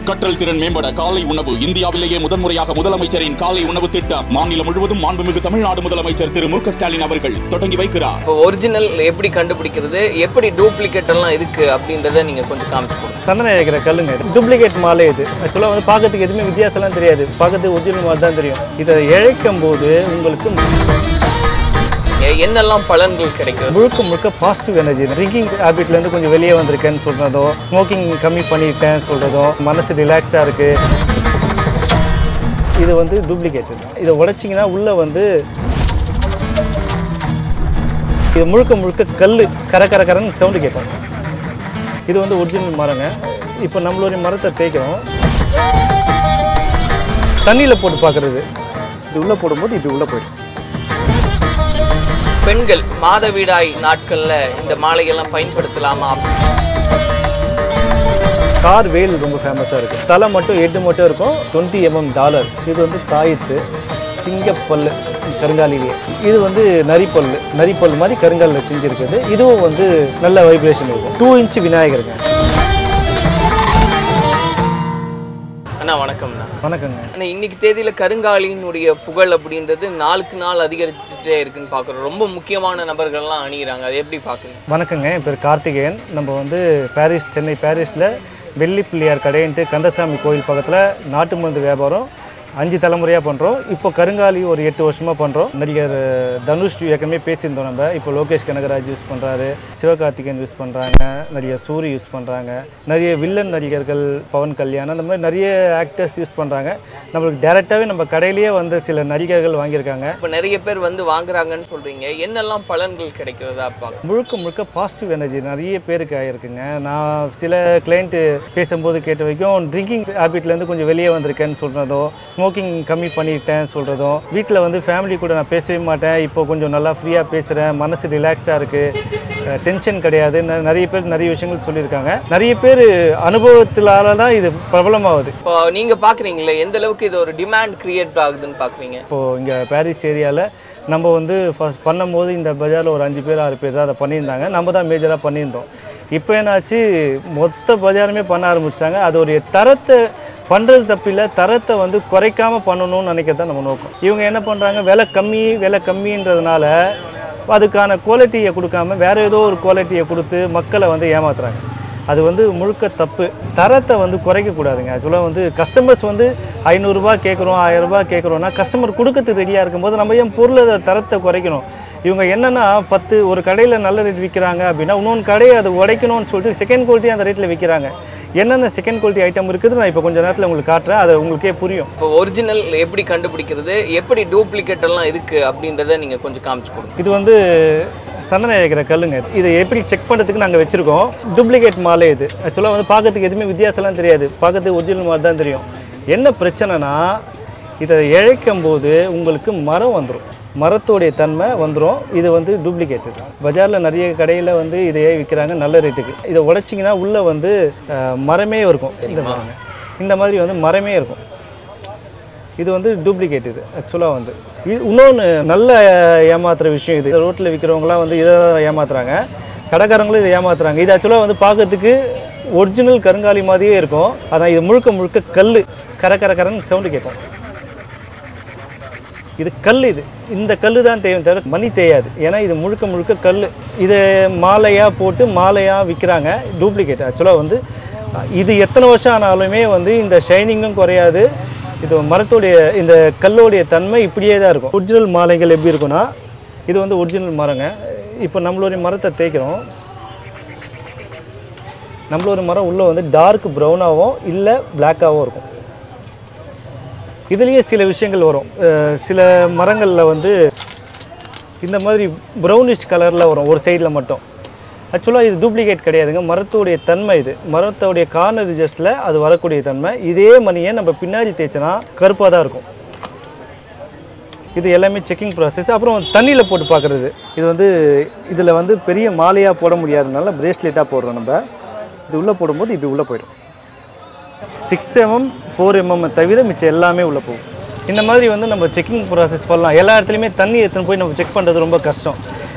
கற்றல் திறன் மேம்பட காலை உணவு இந்தியாவிலேயே முதன்முறையாக முதலமைச்சரின் காலை உணவு திட்டம் மாநிலம் முழுவதும் மாண்புமிகு தமிழ்நாடு முதலமைச்சர் திரு மு க ஸ்டாலின் அவர்கள் தொடங்கி வைக்கிறார் இப்போ ஒரிஜினல் எப்படி கண்டுபிடிக்கிறது எப்படி டூப்ளிகேட் எல்லாம் இருக்கு அப்படின்றத நீங்க கொஞ்சம் காமிச்சு கொடுங்க சந்தனம் இழைக்கிற கல்லுங்க இது டூப்ளிகேட் மாலை இது ஆக்சுவலாக வந்து பார்க்கறதுக்கு எதுவுமே வித்தியாசம்லாம் தெரியாது பார்க்கறதுக்கு ஒரிஜினல் மாதிரி தான் தெரியும் இதை இழைக்கும் போது உங்களுக்கு எ- என்னெல்லாம் பலன்கள் கிடைக்கும் முழுக்க முழுக்க பாசிட்டிவ் எனர்ஜி ட்ரிங்கிங் ஹேபிட்லேருந்து கொஞ்சம் வெளியே வந்திருக்கேன்னு சொல்கிறதோ ஸ்மோக்கிங் கம்மி பண்ணிட்டேன்னு சொல்கிறதோ மனசு ரிலாக்ஸாக இருக்குது இது வந்து டூப்ளிகேட் இதை உடைச்சிங்கன்னா உள்ளே வந்து இது முழுக்க முழுக்க கல் கர கர கரன்னு சவுண்டு கேட்கும் இது வந்து ஒரிஜினல் மரங்க இப்போ நம்மளுடைய மரத்தை தேய்க்கிறோம் தண்ணியில் போட்டு பார்க்குறது இது உள்ளே போடும்போது இப்படி உள்ளே போயிடும் பெண்கள் மாதவிடாய் நாட்கள்ல இந்த மாலைகள்லாம் பயன்படுத்தலாமா கார் வேல் ரொம்ப ஃபேமஸாக இருக்குது தலை மட்டும் எட்டு மட்டும் இருக்கும் டுவெண்ட்டி எம்எம் டாலர் இது வந்து தாயத்து சிங்கப்பல் கருங்காலிலேயே இது வந்து நரிப்பல் நரிப்பல் மாதிரி கருங்காலில் செஞ்சுருக்குது இதுவும் வந்து நல்ல வைப்ரேஷன் இருக்கும் டூ இன்ச் விநாயகருங்க அண்ணா வணக்கம்ண்ணா வணக்கங்க ஆனால் இன்னைக்கு தேதியில கருங்காலியினுடைய புகழ் அப்படின்றது நாளுக்கு நாள் அதிகரிச்சுட்டே இருக்குன்னு பார்க்குறோம் ரொம்ப முக்கியமான நபர்கள்லாம் அணிகிறாங்க அது எப்படி பார்க்குறீங்க வணக்கங்க என் பேர் கார்த்திகேயன் நம்ம வந்து பாரிஸ் சென்னை பாரிஸில் வெள்ளி பிள்ளையார் கடைன்ட்டு கந்தசாமி கோயில் பக்கத்தில் நாட்டு மருந்து வியாபாரம் அஞ்சு தலைமுறையாக பண்ணுறோம் இப்போ கருங்காலி ஒரு எட்டு வருஷமாக பண்ணுறோம் நடிகர் தனுஷ் ஏற்கனவே பேசியிருந்தோம் நம்ம இப்போ லோகேஷ் கனகராஜ் யூஸ் பண்ணுறாரு சிவகார்த்திகேயன் யூஸ் பண்ணுறாங்க நடிகர் சூரி யூஸ் பண்ணுறாங்க நிறைய வில்லன் நடிகர்கள் பவன் கல்யாண் அந்த மாதிரி நிறைய ஆக்டர்ஸ் யூஸ் பண்ணுறாங்க நம்மளுக்கு டேரெக்டாகவே நம்ம கடையிலேயே வந்து சில நடிகர்கள் வாங்கியிருக்காங்க இப்போ நிறைய பேர் வந்து வாங்குறாங்கன்னு சொல்றீங்க என்னெல்லாம் பலன்கள் கிடைக்கிறதா பார்க்க முழுக்க முழுக்க பாசிட்டிவ் எனர்ஜி நிறைய பேருக்கு ஆகிருக்குங்க நான் சில கிளைண்ட்டு பேசும்போது கேட்ட வரைக்கும் ட்ரிங்கிங் ஹேபிட்லேருந்து கொஞ்சம் வெளியே வந்திருக்கேன்னு சொல்கிறதோ ஸ்மோக்கிங் கம்மி பண்ணிட்டேன்னு சொல்கிறதும் வீட்டில் வந்து ஃபேமிலி கூட நான் பேசவே மாட்டேன் இப்போ கொஞ்சம் நல்லா ஃப்ரீயாக பேசுகிறேன் மனசு ரிலாக்ஸாக இருக்குது டென்ஷன் கிடையாது ந- நிறைய பேர் நிறைய விஷயங்கள் சொல்லியிருக்காங்க நிறைய பேர் அனுபவத்தினால தான் இது பிரபலமாகுது இப்போ நீங்க பாக்குறீங்களே எந்த அளவுக்கு இது ஒரு டிமாண்ட் கிரியேட் ஆகுதுன்னு பாக்குறீங்க இப்போது இங்கே பாரிஸ் ஏரியாவில் நம்ம வந்து ஃபஸ்ட் பண்ணும்போது இந்த பஜாரில் ஒரு அஞ்சு பேர் ஆறு பேர் தான் அதை பண்ணியிருந்தாங்க நம்ம தான் மேஜராக பண்ணியிருந்தோம் இப்போ என்னாச்சு மொத்த பஜாருமே பண்ண ஆரம்பிச்சிட்டாங்க அதோடைய தரத்தை பண்ணுறது தப்பில்லை தரத்தை வந்து குறைக்காம பண்ணணும்னு நினைக்கிறது தான் நம்ம நோக்கம் இவங்க என்ன பண்ணுறாங்க விலை கம்மி விலை கம்மின்றதுனால அதுக்கான குவாலிட்டியை கொடுக்காம வேற ஏதோ ஒரு குவாலிட்டியை கொடுத்து மக்களை வந்து ஏமாத்துறாங்க அது வந்து முழுக்க தப்பு தரத்தை வந்து குறைக்கக்கூடாதுங்க ஆக்சுவலாக வந்து கஸ்டமர்ஸ் வந்து ஐநூறுரூபா கேட்குறோம் ஆயிரரூபா கேட்குறோன்னா கஸ்டமர் கொடுக்கறதுக்கு ரெடியாக இருக்கும்போது நம்ம ஏன் பொருளை தரத்தை குறைக்கணும் இவங்க என்னென்னா பத்து ஒரு கடையில் நல்ல ரேட் விற்கிறாங்க அப்படின்னா இன்னொன்று கடையை அதை உடைக்கணும்னு சொல்லிட்டு செகண்ட் குவாலிட்டி அந்த ரேட்டில் விற்கிறாங்க என்னென்ன செகண்ட் குவாலிட்டி ஐட்டம் இருக்குது நான் இப்போ கொஞ்சம் நேரத்தில் உங்களுக்கு காட்டுறேன் அது உங்களுக்கே புரியும் இப்போ ஒரிஜினல் எப்படி கண்டுபிடிக்கிறது எப்படி டூப்ளிகேட் எல்லாம் இருக்கு அப்படின்றத நீங்க கொஞ்சம் காமிச்சு கொடுங்க இது வந்து சந்தனம் இழைக்கிற கல்லுங்க இதை எப்படி செக் பண்ணுறதுக்கு நாங்கள் வச்சுருக்கோம் டூப்ளிகேட் மாலை இது ஆக்சுவலாக வந்து பார்க்கறதுக்கு எதுவுமே வித்தியாசம்லாம் தெரியாது பார்க்கறதுக்கு ஒரிஜினல் மாதிரி தான் தெரியும் என்ன பிரச்சனைனா இதை இழைக்கும் போது உங்களுக்கு மரம் வந்துடும் மரத்தோடைய தன்மை வந்துடும் இது வந்து டூப்ளிகேட் பஜாரில் நிறைய கடையில் வந்து இதையே விற்கிறாங்க நல்ல ரேட்டுக்கு இதை உடைச்சிங்கன்னா உள்ளே வந்து அஹ், மரமே இருக்கும் இந்த பாருங்க. இந்த மாதிரி வந்து மரமே இருக்கும் இது வந்து டூப்ளிகேட் இது ஆக்சுவலாக வந்து இது இன்னொன்று நல்ல ஏமாத்துற விஷயம் இது ரோட்டில் விற்கிறவங்களாம் வந்து இதை தான் ஏமாத்துறாங்க கடைக்காரங்களும் இதை ஏமாத்துறாங்க இது ஆக்சுவலாக வந்து பார்க்கறதுக்கு ஒரிஜினல் கருங்காலி மாதிரியே இருக்கும் ஆனால் இது முழுக்க முழுக்க கல் கர கர கரன்னு சவுண்டு கேட்கும் இது கல் இது இந்த கல் தான் தேயும் தவிர மணி தேயாது ஏன்னா இது முழுக்க முழுக்க கல் இதை மாலையாக போட்டு மாலையாக விற்கிறாங்க டூப்ளிகேட் ஆக்சுவலாக வந்து இது எத்தனை வருஷம் ஆனாலுமே வந்து இந்த ஷைனிங்கும் குறையாது இது மரத்துடைய இந்த கல்லோடைய தன்மை இப்படியே தான் இருக்கும் ஒரிஜினல் மாலைகள் எப்படி இருக்குன்னா இது வந்து ஒரிஜினல் மரங்க இப்போ நம்மளுடைய மரத்தை தேய்க்கிறோம் நம்மளோட மரம் உள்ளே வந்து டார்க் ப்ரௌனாகவும் இல்லை பிளாக்காகவும் இருக்கும் இதுலேயே சில விஷயங்கள் வரும் அஹ் சில மரங்களில் வந்து இந்த மாதிரி ப்ரௌனிஷ் கலரில் வரும் ஒரு சைடில் மட்டும் ஆக்சுவலாக இது டூப்ளிகேட் கிடையாதுங்க மரத்துடைய தன்மை இது மரத்தோடைய கார்னர் ரிஜஸ்டில் அது வரக்கூடிய தன்மை இதே மணியை நம்ம பின்னாடி தேய்ச்சனா கருப்பாக தான் இருக்கும் இது எல்லாமே செக்கிங் ப்ராசஸ் அப்புறம் தண்ணியில் போட்டு பார்க்குறது இது வந்து இதில் வந்து பெரிய மாலையாக போட முடியாததுனால பிரேஸ்லெட்டாக போடுறோம் நம்ம இது உள்ளே போடும்போது இப்படி உள்ளே போயிடும் சிக்ஸ் எம்எம் ஃபோர் எம்எம் தவிர மிச்சம் எல்லாமே உள்ளே போகும் இந்த மாதிரி வந்து நம்ம செக்கிங் ப்ராசஸ் பண்ணலாம் எல்லா இடத்துலையுமே தண்ணி எடுத்துன்னு போய் நம்ம செக் பண்ணுறது ரொம்ப கஷ்டம்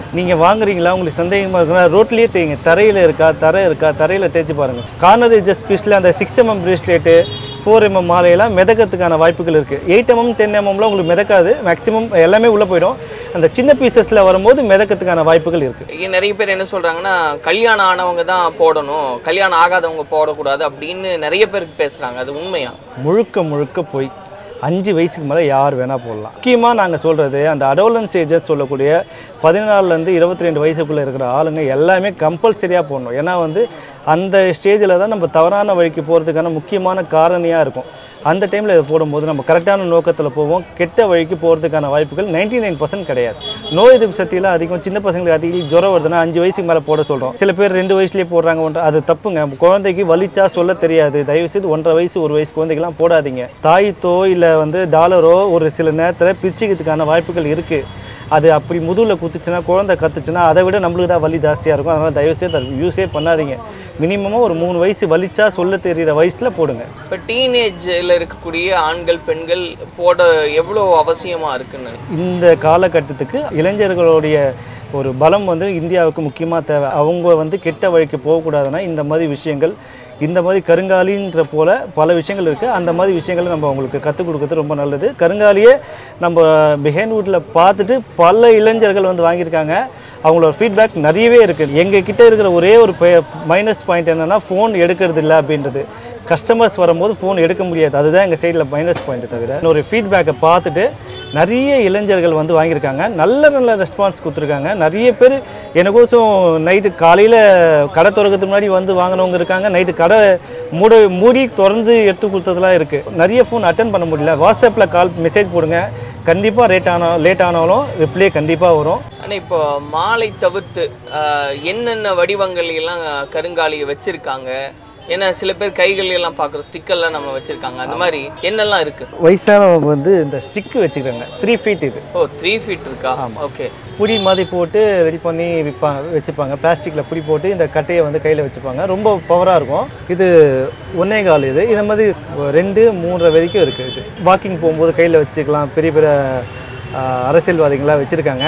நீங்கள் வாங்குறீங்களா உங்களுக்கு சந்தேகமாக இருக்குன்னா ரோட்லேயே தேய்ங்க தரையில் இருக்கா தரை இருக்கா தரையில் தேய்ச்சி பாருங்கள் கார்னர் ஜஸ்ட் பீஸில் அந்த six MM bracelet four MM மாலையெல்லாம் மிதக்கிறதுக்கான வாய்ப்புகள் இருக்குது எயிட் எம்எம் டென் எம்எம்லாம் உங்களுக்கு மிதக்காது மேக்ஸிமம் எல்லாமே உள்ளே போயிடும் அந்த சின்ன பீசஸில் வரும்போது மிதக்கிறதுக்கான வாய்ப்புகள் இருக்குது இங்க நிறைய பேர் என்ன சொல்றாங்கன்னா கல்யாணம் ஆனவங்க தான் போடணும் கல்யாணம் ஆகாதவங்க போடக்கூடாது அப்படின்னு நிறைய பேருக்கு பேசுறாங்க அது உண்மையா முழுக்க முழுக்க போய் அஞ்சு வயசுக்கு மேலே யார் வேணால் போடலாம் முக்கியமாக நாங்கள் சொல்கிறது அந்த அடோலன்ஸ் ஏஜஸ் சொல்லக்கூடிய பதினாலுலேருந்து இருபத்தி ரெண்டு வயசுக்குள்ளே இருக்கிற ஆளுங்க எல்லாமே கம்பல்சரியாக போடணும் ஏன்னா வந்து அந்த ஸ்டேஜில் தான் நம்ம தவறான வழிக்கு போகிறதுக்கான முக்கியமான காரணியாக இருக்கும் அந்த டைமில் இதை போடும்போது நம்ம கரெக்டான நோக்கத்தில் போவோம் கெட்ட வழிக்கு போகிறதுக்கான வாய்ப்புகள் 99% நைன் பர்சன்ட் கிடையாது நோய் எதிர்ப்பு சக்தியெல்லாம் அதிகம் சின்ன பசங்களுக்கு அதிகம் ஜுரம் வருதுன்னா அஞ்சு வயசுக்கு மேலே போட சொல்கிறோம் சில பேர் ரெண்டு வயசுலேயே போடுறாங்க ஒன்றரை அது தப்புங்க குழந்தைக்கு வலிச்சா சொல்ல தெரியாது தயவு செய்து ஒன்றரை வயசு ஒரு வயசு குழந்தைக்கெல்லாம் போடாதீங்க தாய்த்தோ இல்லை வந்து டாலரோ ஒரு சில நேரத்தில் பிரிச்சுக்கிறதுக்கான வாய்ப்புகள் இருக்குது அது அப்படி முதுகில் குத்துச்சுன்னா குழந்தை கத்துச்சுன்னா அதை விட நம்மளுக்கு தான் வலி ஜாஸ்தியாக இருக்கும் அதனால் தயவுசெய்து அதை யூஸே பண்ணாதீங்க மினிமமாக ஒரு மூணு வயசு வலிச்சா சொல்ல தெரிகிற வயசில் போடுங்க இப்போ டீனேஜில் இருக்கக்கூடிய ஆண்கள் பெண்கள் போட எவ்வளோ அவசியமா இருக்குன்னு இந்த காலகட்டத்துக்கு இளைஞர்களுடைய ஒரு பலம் வந்து இந்தியாவுக்கு முக்கியமாக தேவை அவங்க வந்து கெட்ட வழிக்கு போகக்கூடாதுன்னா இந்த மாதிரி விஷயங்கள் இந்த மாதிரி கருங்காலின்ற போல பல விஷயங்கள் இருக்குது அந்த மாதிரி விஷயங்களை நம்ம அவங்களுக்கு கற்றுக் கொடுக்கறது ரொம்ப நல்லது கருங்காலியே நம்ம பிஹேன்வுட்டில் பார்த்துட்டு பல இளைஞர்கள் வந்து வாங்கியிருக்காங்க அவங்களோட ஃபீட்பேக் நிறையவே இருக்குது எங்கள் கிட்ட இருக்கிற ஒரே ஒரு மைனஸ் பாயிண்ட் என்னென்னா ஃபோன் எடுக்கிறது இல்லை அப்படின்றது கஸ்டமர்ஸ் வரும்போது ஃபோன் எடுக்க முடியாது அதுதான் எங்கள் சைடில் மைனஸ் பாயிண்ட் தவிர ஒரு ஃபீட்பேக்கை பார்த்துட்டு நிறைய இளைஞர்கள் வந்து வாங்கியிருக்காங்க நல்ல நல்ல ரெஸ்பான்ஸ் கொடுத்துருக்காங்க நிறைய பேர் எனக்கோசம் நைட்டு காலையில் கடை திறக்கிறதுக்கு முன்னாடி வந்து வாங்கினவங்க இருக்காங்க நைட்டு கடை மூட மூடி திறந்து எடுத்து கொடுத்ததுலாம் இருக்குது நிறைய ஃபோன் அட்டன் பண்ண முடியல வாட்ஸ்அப்பில் கால் மெசேஜ் போடுங்க கண்டிப்பாக லேட் ஆனா லேட் ஆனாலும் ரிப்ளை கண்டிப்பாக வரும் ஆனால் இப்போ மாலை தவிர்த்து ஆஹ், என்னென்ன வடிவங்கள் எல்லாம் கருங்காலியை வச்சிருக்காங்க ஏன்னா சில பேர் கைகள் எல்லாம் பார்க்குற ஸ்டிக்கர்லாம் நம்ம வச்சிருக்காங்க அந்த மாதிரி என்னெல்லாம் இருக்கு வயசானவங்க வந்து இந்த ஸ்டிக்கு வச்சுக்கிறாங்க த்ரீ ஃபீட் இது ஓ த்ரீ ஃபீட் இருக்கா ஓகே புடி மாதிரி போட்டு ரெடி பண்ணி விற்பாங்க வச்சுப்பாங்க பிளாஸ்டிக்கில் புடி போட்டு இந்த கட்டையை வந்து கையில் வச்சுப்பாங்க ரொம்ப பவராக இருக்கும் இது ஒன்னே கால் இது இந்த மாதிரி ரெண்டு மூன்றரை வரைக்கும் இருக்குது இது வாக்கிங் போகும்போது கையில் வச்சுக்கலாம் பெரிய பெரிய ஆஹ், அரசியல்வாதிகளாக வச்சுருக்காங்க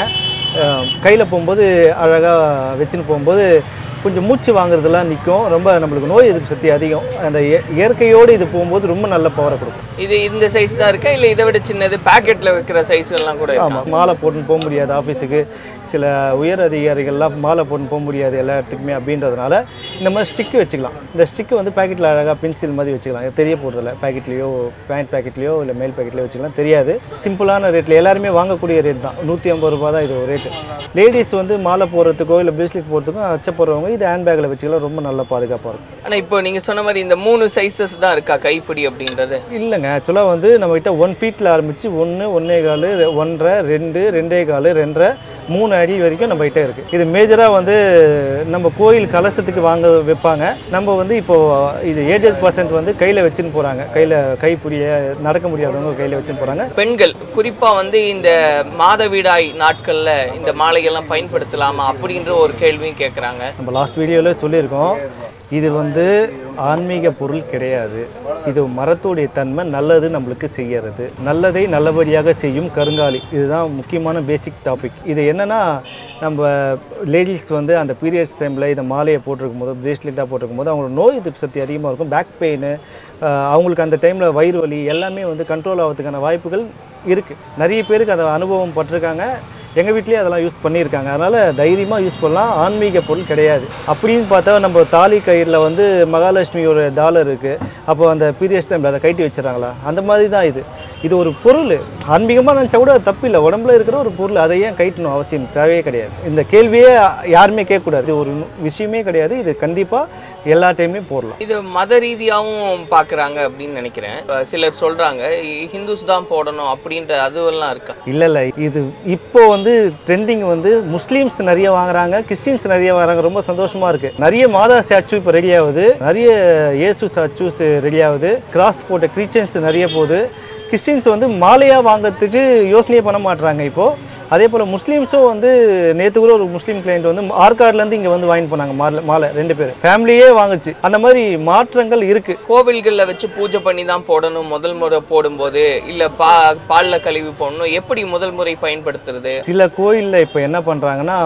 கையில் போகும்போது அழகாக வச்சுன்னு போகும்போது கொஞ்சம் மூச்சு வாங்குறதெல்லாம் நிற்கும் ரொம்ப நம்மளுக்கு நோய் எதிர்ப்பு சக்தி அதிகம் அந்த இய- இயற்கையோடு இது போகும்போது ரொம்ப நல்ல பவரை கொடுக்கும் இது இந்த சைஸ் தான் இருக்கா இல்லை இதை விட சின்னது பேக்கெட்டில் வைக்கிற சைஸ் எல்லாம் கூட இருக்கா ஆமாம் மாலை போட்டுன்னு போக முடியாது ஆஃபீஸுக்கு சில உயர் அதிகாரிகள்லாம் மாலை போட்டுன்னு போக முடியாது எல்லா இடத்துக்குமே அப்படின்றதுனால இந்த மாதிரி ஸ்டிக்கு வச்சுக்கலாம் இந்த ஸ்டிக்கு வந்து பேக்கெட்டில் அழகாக பென்சில் மாதிரி வச்சுக்கலாம் இது தெரிய போகிறதில்ல பேக்கெட்லேயோ பேண்ட் பேக்கெட்லேயோ இல்லை மேல் பேக்கெட்லேயோ வச்சுக்கலாம் தெரியாது சிம்பிளான ரேட்டில் எல்லாருமே வாங்கக்கூடிய ரேட் தான் நூற்றி ஐம்பது ரூபா தான் இது ஒரு ரேட்டு லேடிஸ் வந்து மாலை போடுறதுக்கோ இல்லை பிரேஸ்லெட் போடுறதுக்கோ அச்ச போடுறவங்க இது ஹேண்ட் பேக்கில் வச்சுக்கலாம் ரொம்ப நல்ல பாதுகாப்பாக இருக்கும் ஆனால் இப்போ நீங்கள் சொன்ன மாதிரி இந்த மூணு சைஸஸ் தான் இருக்கா கைப்பிடி அப்படின்றது இல்லைங்க ஆக்சுவலாக வந்து நம்மகிட்ட ஒன் ஃபீட்டில் ஆரம்பித்து ஒன்று ஒன்றே கால் ஒன்றரை ரெண்டு ரெண்டே கால் ரெண்டரை மூணு அடி வரைக்கும் நம்ம கிட்ட இருக்குது இது மேஜராக வந்து நம்ம கோயில் கலசத்துக்கு வாங்க வைப்பாங்க நம்ம வந்து இப்போது இது ஏஜட் பர்சன்ட் வந்து கையில் வச்சுன்னு போகிறாங்க கையில் கைப்பிடிய நடக்க முடியாதவங்க கையில் வச்சுன்னு போகிறாங்க பெண்கள் குறிப்பாக வந்து இந்த மாதவிடாய் நாட்களில் இந்த மாலைகள்லாம் பயன்படுத்தலாமா அப்படின்ற ஒரு கேள்வியும் கேட்குறாங்க நம்ம லாஸ்ட் வீடியோவில் சொல்லியிருக்கோம் இது வந்து ஆன்மீக பொருள் கிடையாது இது மரத்துடைய தன்மை நல்லது நம்மளுக்கு செய்யறது நல்லதை நல்லபடியாக செய்யும் கருங்காலி இதுதான் முக்கியமான பேசிக் டாபிக் இது என்னன்னா நம்ம லேடிஸ் வந்து அந்த பீரியட்ஸ் டைமில் இந்த மாலையை போட்டிருக்கும் போது பிரேஸ்லெட்டாக போட்டிருக்கும் போது அவங்களோட நோய் எதிர்ப்பு சக்தி அதிகமாக இருக்கும் பேக் பெயின் அவங்களுக்கு அந்த டைமில் வயிறு வலி எல்லாமே வந்து கண்ட்ரோல் ஆகிறதுக்கான வாய்ப்புகள் இருக்குது நிறைய பேருக்கு அதை அனுபவம் பட்டிருக்காங்க எங்கள் வீட்லேயே அதெல்லாம் யூஸ் பண்ணியிருக்காங்க அதனால் தைரியமாக யூஸ் பண்ணலாம் ஆன்மீக பொருள் கிடையாது அப்படின்னு பார்த்தா நம்ம தாலி கயிறில் வந்து மகாலட்சுமியோட டாலர் இருக்குது அப்போ அந்த பீரியட்ஸ் டைமில் அதை கைட்டி வச்சிடறாங்களா அந்த மாதிரி தான் இது இது ஒரு பொருள் ஆன்மீகமாக நினச்சா கூட அது தப்பு இல்லை உடம்புல இருக்கிற ஒரு பொருள் அதை ஏன் கைட்டணும் அவசியம் தேவையே கிடையாது இந்த கேள்வியே யாருமே கேட்கக்கூடாது இது ஒரு விஷயமே கிடையாது இது கண்டிப்பாக எல்லா டைமே போடலாம் இது மத ரீதியாகவும் பார்க்குறாங்க அப்படின்னு நினைக்கிறேன் அஹ் சிலர் சொல்கிறாங்க ஹிந்துஸ் தான் போடணும் அப்படின்ற அதுவெல்லாம் இருக்கா இல்லை இல்லை இது இப்போ வந்து ட்ரெண்டிங் வந்து முஸ்லீம்ஸ் நிறைய வாங்குறாங்க கிறிஸ்டின்ஸ் நிறைய வாங்குறாங்க ரொம்ப சந்தோஷமா இருக்கு நிறைய மாதா ஸ்டாச்சு இப்போ ரெடி ஆகுது நிறைய இயேசு ஸ்டாச்சூஸ் ரெடி ஆகுது கிராஸ் போட்ட கிறிஸ்டியன்ஸ் நிறைய போகுது கிறிஸ்டின்ஸ் வந்து மாலையாக வாங்குறதுக்கு யோசனையே பண்ண மாட்றாங்க இப்போது அதே போல் முஸ்லீம்ஸும் வந்து நேற்று கூட ஒரு முஸ்லீம் கிளைண்ட் வந்து ஆற்காடுலேருந்து இங்கே வந்து வாங்கிட்டு போனாங்க மாலை மாலை ரெண்டு பேர் ஃபேமிலியே வாங்குச்சு அந்த மாதிரி மாற்றங்கள் இருக்குது கோவில்களில் வச்சு பூஜை பண்ணி தான் போடணும் முதல் முறை போடும்போது இல்லை பா பாலில் கழுவி போடணும் எப்படி முதல் முறை பயன்படுத்துறது சில கோயிலில் இப்போ என்ன பண்ணுறாங்கன்னா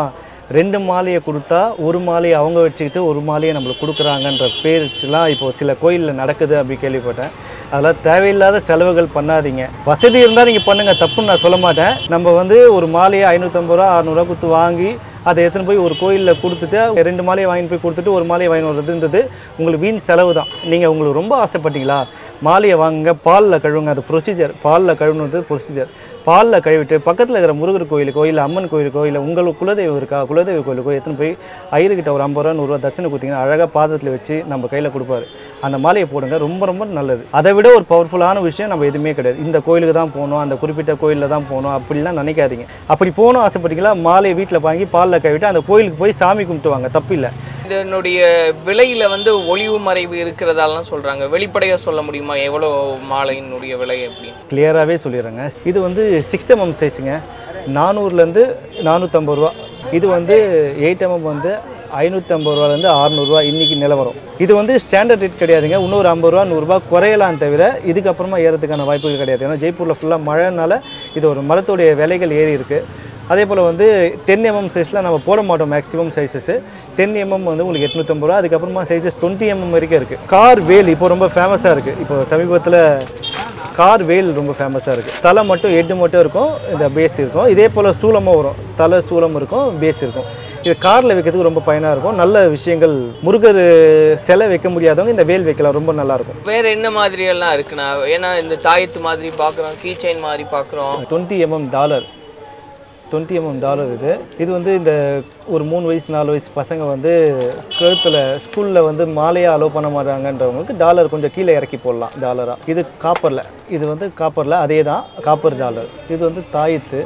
ரெண்டு மாலையை கொடுத்தா ஒரு மாலையை அவங்க வச்சுக்கிட்டு ஒரு மாலையை நம்மளுக்கு கொடுக்குறாங்கன்ற பேச்சுலாம் இப்போ சில கோயிலில் நடக்குது அப்படி கேள்விப்பட்டேன் அதெல்லாம் தேவையில்லாத செலவுகள் பண்ணாதீங்க வசதி இருந்தால் நீங்கள் பண்ணுங்கள் தப்புன்னு நான் சொல்ல மாட்டேன் நம்ம வந்து ஒரு மாலையை ஐநூற்றம்பது ரூபா அறநூறுவா கொடுத்து வாங்கி அதை எடுத்துன்னு போய் ஒரு கோயிலில் கொடுத்துட்டு ரெண்டு மாலையை வாங்கிட்டு போய் கொடுத்துட்டு ஒரு மாலையை வாங்கி வர்றதுன்றது உங்களுக்கு வீண் செலவு தான் நீங்கள் உங்களுக்கு ரொம்ப ஆசைப்பட்டீங்களா மாலையை வாங்குங்க பாலில் கழுவுங்க அது ப்ரொசீஜர் பாலில் கழுவுனது ப்ரொசீஜர் பாலில் கழுவிட்டு பக்கத்தில் இருக்கிற முருகர் கோயிலுக்கோ இல்லை அம்மன் கோயிலுக்கோ இல்லை உங்களுக்கு குலதெய்வம் இருக்கா குலதெய்வ கோயிலுக்கோ எடுத்துன்னு போய் ஐயர்கிட்ட ஒரு ஐம்பது ரூபா நூறுரூவா தட்சணை கொடுத்தீங்கன்னா அழகாக பாதத்தில் வச்சு நம்ம கையில் கொடுப்பாரு அந்த மாலையை போடுங்க ரொம்ப ரொம்ப நல்லது அதை விட ஒரு பவர்ஃபுல்லான விஷயம் நம்ம எதுவுமே கிடையாது இந்த கோயிலுக்கு தான் போகணும் அந்த குறிப்பிட்ட கோயிலில் தான் போகணும் அப்படிலாம் நினைக்காதீங்க அப்படி போகணும் ஆசைப்பட்டீங்களா மாலையை வீட்டில் வாங்கி பாலில் கழுவிட்டு அந்த கோயிலுக்கு போய் சாமி கும்பிட்டு வாங்க தப்பில்லை இதனுடைய விலையில வந்து ஒளிவு மறைவு இருக்கிறதாலாம் சொல்றாங்க வெளிப்படையா சொல்ல முடியுமா எவ்வளோ மாலையினுடைய விலை அப்படின்னு கிளியராகவே சொல்லிடுறேங்க இது வந்து சிக்ஸ் எம்எம் சைஸுங்க நானூறுலேருந்து நானூற்றம்பது ரூபா இது வந்து எயிட் எம்எம் வந்து ஐநூற்றம்பது ரூபாலேருந்து அறநூறுவா இன்றைக்கி நிலவரம் இது வந்து ஸ்டாண்டர்ட் ரேட் கிடையாதுங்க இன்னொரு ஐம்பது ரூபா நூறுரூபா குறையலாம் தவிர இதுக்கப்புறமா ஏறதுக்கான வாய்ப்புகள் கிடையாது ஏன்னா ஜெய்ப்பூரில் ஃபுல்லாக மழைனால இது ஒரு மரத்துடைய விலைகள் ஏறி இருக்குது அதே போல் வந்து டென் எம்எம் சைஸில் நம்ம போட மாட்டோம் மேக்ஸிமம் சைஸஸ் டென் எம்எம் வந்து உங்களுக்கு எட்நூற்றம்பது ரூபா அதுக்கப்புறமா சைஸஸ் டுவெண்ட்டி எம்எம் வரைக்கும் இருக்குது கார் வேல் இப்போ ரொம்ப ஃபேமஸாக இருக்குது இப்போ சமீபத்தில் கார் வேல் ரொம்ப ஃபேமஸாக இருக்குது தலை மட்டும் ஹெட்டு மட்டும் இருக்கும் இந்த பேஸ் இருக்கும் இதே போல் சூலமும் வரும் தலை சூலம் இருக்கும் பேஸ் இருக்கும் இது காரில் வைக்கிறதுக்கு ரொம்ப பயனாக இருக்கும் நல்ல விஷயங்கள் முருகர் சிலை வைக்க முடியாதவங்க இந்த வேல் வைக்கலாம் ரொம்ப நல்லாயிருக்கும் வேற என்ன மாதிரி எல்லாம் இருக்குண்ணா ஏன்னா இந்த தாயத்து மாதிரி பார்க்குறோம் கீ செயின் மாதிரி பார்க்குறோம் twenty MM dollar twenty MM dollar இது இது வந்து இந்த ஒரு மூணு வயசு நாலு வயசு பசங்க வந்து கழுத்தில் ஸ்கூலில் வந்து மாலையாக அலோவ் பண்ண மாட்டாங்கன்றவங்களுக்கு டாலர் கொஞ்சம் கீழே இறக்கி போடலாம் டாலராக இது காப்பரில் இது வந்து காப்பரில் அதே தான் காப்பர் டாலர் இது வந்து தாயத்து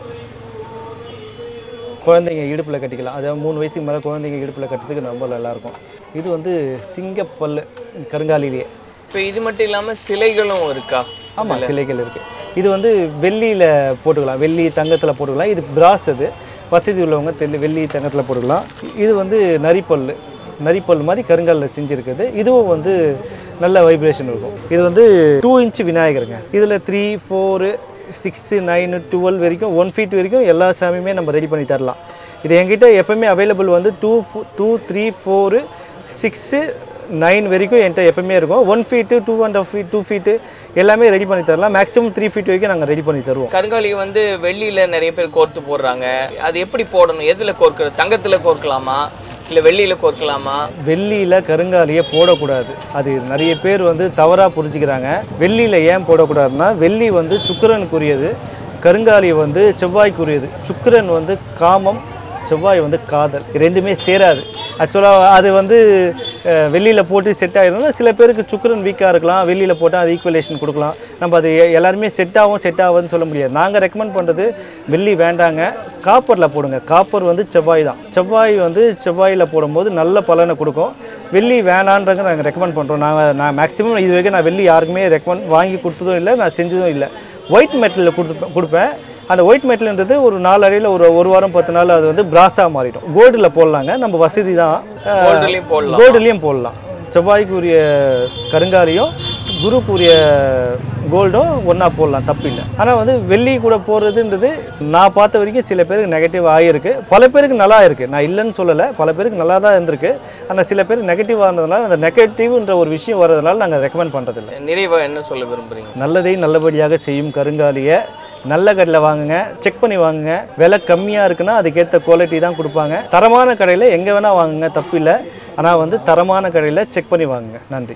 குழந்தைங்க இடுப்பில் கட்டிக்கலாம் அதாவது மூணு வயசுக்கு மேலே குழந்தைங்க இடுப்பில் கட்டுறதுக்கு ரொம்ப நல்லாயிருக்கும் இது வந்து சிங்கப்பல் கருங்காலிலேயே இப்போ இது மட்டும் இல்லாம சிலைகளும் இருக்கா ஆமாம் சிலைகள் இருக்குது இது வந்து வெள்ளியில் போட்டுக்கலாம் வெள்ளி தங்கத்தில் போட்டுக்கலாம் இது பிராஸ் அது வசதி உள்ளவங்க தெரியல வெள்ளி தங்கத்தில் போட்டுக்கலாம் இது வந்து நரிப்பல் நரிப்பல் மாதிரி கருங்கல்ல செஞ்சுருக்குது இதுவும் வந்து நல்ல வைப்ரேஷன் இருக்கும் இது வந்து டூ இன்ச் விநாயகருங்க இதில் three four six nine twelve வரைக்கும் ஒன் ஃபீட் வரைக்கும் எல்லா சாமியுமே நம்ம ரெடி பண்ணி தரலாம் இது என்கிட்ட எப்பவுமே அவைலபிள் வந்து two two three four six nine வரைக்கும் என்கிட்ட எப்பவுமே இருக்கும் one feet two and half feet two feet எல்லாமே ரெடி பண்ணி தரலாம் மேக்ஸிமம் த்ரீ ஃபீட் வரைக்கும் நாங்கள் ரெடி பண்ணி தருவோம் கருங்காலி வந்து வெள்ளியில நிறைய பேர் கோர்த்து போடுறாங்க அது எப்படி போடணும் எதுல கோர்க்கிறது தங்கத்துல கோர்க்கலாமா இல்ல வெள்ளியில கோர்க்கலாமா வெள்ளியில் கருங்காலியை போடக்கூடாது அது நிறைய பேர் வந்து தவறாக புரிஞ்சுக்கிறாங்க வெள்ளியில் ஏன் போடக்கூடாதுன்னா வெள்ளி வந்து சுக்கிரனுக்குரியது கருங்காலி வந்து செவ்வாய்க்குரியது சுக்கிரன் வந்து காமம் செவ்வாய் வந்து காதல் இது ரெண்டுமே சேராது ஆக்சுவலாக அது வந்து வெளியில் போட்டு செட் ஆகிருந்தா சில பேருக்கு சுக்கிரன் வீக்காக இருக்கலாம் வெளியில் போட்டால் அது ஈக்குவலேஷன் கொடுக்கலாம் நம்ம அது எ- எல்லாருமே செட் ஆகும் செட் ஆகுதுன்னு சொல்ல முடியாது நாங்கள் ரெக்கமெண்ட் பண்ணுறது வெள்ளி வேண்டாங்க காப்பரில் போடுங்க காப்பர் வந்து செவ்வாய் தான் செவ்வாய் வந்து செவ்வாயில் போடும்போது நல்ல பலனை கொடுக்கும் வெள்ளி வேணான்றங்க நாங்கள் ரெக்கமெண்ட் பண்ணுறோம் நாங்கள் நான் மேக்ஸிமம் இது வரைக்கும் நான் வெள்ளி யாருக்குமே ரெக்கமெண்ட் வாங்கி கொடுத்ததும் இல்லை நான் செஞ்சதும் இல்லை ஒயிட் மெட்டலில் கொடுத்து கொடுப்பேன் அந்த ஒயிட் மெட்டல்ன்றது ஒரு நாலு அறையில் ஒரு ஒரு வாரம் பத்து நாள் அது வந்து பிராஸாக மாறிடும் கோல்டில் போடலாங்க நம்ம வசதி தான் கோல்டுலயும் போடலாம் கோல்டுலேயும் போடலாம் செவ்வாய்க்குரிய கருங்காலியும் குருக்குரிய கோல்டும் ஒன்றா போடலாம் தப்பில்லை ஆனால் வந்து வெள்ளி கூட போடுறதுன்றது நான் பார்த்த வரைக்கும் சில பேருக்கு நெகட்டிவ் ஆகிருக்கு பல பேருக்கு நல்லா இருக்குது நான் இல்லைன்னு சொல்லலை பல பேருக்கு நல்லா தான் இருந்திருக்கு ஆனால் சில பேருக்கு நெகட்டிவ் ஆனதுனால அந்த நெகட்டிவ்ன்ற ஒரு விஷயம் வர்றதுனால நாங்கள் ரெக்கமெண்ட் பண்ணுறதில்ல நிறைவா என்ன சொல்ல விரும்புறீங்க நல்லதை நல்லபடியாக செய்யும் கருங்காலியை நல்ல கடையில் வாங்குங்க செக் பண்ணி வாங்குங்க விலை கம்மியாக இருக்குன்னா அதுக்கேற்ற குவாலிட்டி தான் கொடுப்பாங்க தரமான கடையில் எங்கே வேணால் வாங்குங்க தப்பு இல்லை ஆனால் வந்து தரமான கடையில் செக் பண்ணி வாங்குங்க நன்றி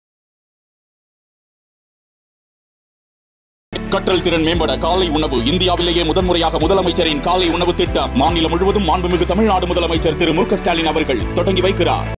கற்றல் திறன் மேம்பட காலை உணவு இந்தியாவிலேயே முதன்முறையாக முதலமைச்சரின் காலை உணவு திட்டம் மாநிலம் முழுவதும் மாண்புமிகு தமிழ்நாடு முதலமைச்சர் திரு மு க ஸ்டாலின் அவர்கள் தொடங்கி வைக்கிறார்